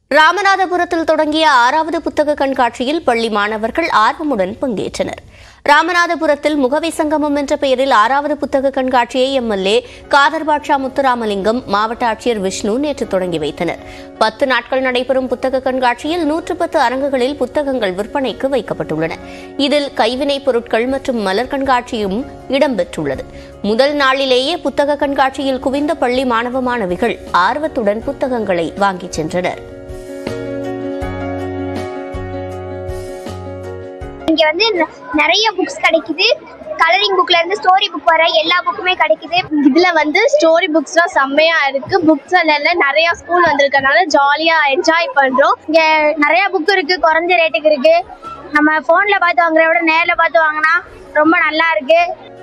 ராமநாதபுரத்தில் தொடங்கிய ஆறாவது புத்தக கண்காட்சியில் பள்ளி மாணவர்கள் ஆர்வமுடன் பங்கேற்றனர் ராமநாதபுரத்தில் முகவை சங்கமம் என்ற பெயரில் ஆறாவது புத்தக கண்காட்சியை எம்எல்ஏ காதர் பாட்ஷா முத்துராமலிங்கம் மாவட்ட ஆட்சியர் விஷ்ணு நேற்று தொடங்கி வைத்தனர் பத்து நாட்கள் நடைபெறும் புத்தக கண்காட்சியில் நூற்று பத்து அரங்குகளில் புத்தகங்கள் விற்பனைக்கு வைக்கப்பட்டுள்ளன இதில் கைவினைப் பொருட்கள் மற்றும் மலர் கண்காட்சியும் இடம்பெற்றுள்ளது முதல் நாளிலேயே புத்தக கண்காட்சியில் குவிந்த பள்ளி மாணவ மாணவிகள் ஆர்வத்துடன் புத்தகங்களை வாங்கிச் சென்றனர் இங்க வந்து ந- நிறைய புக்ஸ் கிடைக்குது கலரிங் புக்ல இருந்து ஸ்டோரி புக் வர எல்லா புக்குமே கிடைக்குது இதுல வந்து ஸ்டோரி புக்ஸ்லாம் செம்மையா இருக்கு புக்ஸ் எல்லாம் நிறைய ஸ்கூல் வந்திருக்கனால ஜாலியா என்ஜாய் பண்றோம் இங்க நிறைய புக் இருக்கு குறைஞ்ச ரேட்டுக்கு இருக்கு நம்ம போன்ல பார்த்து வாங்குறத விட நேர்ல பார்த்து வாங்கினா ரொம்ப நல்லா இருக்கு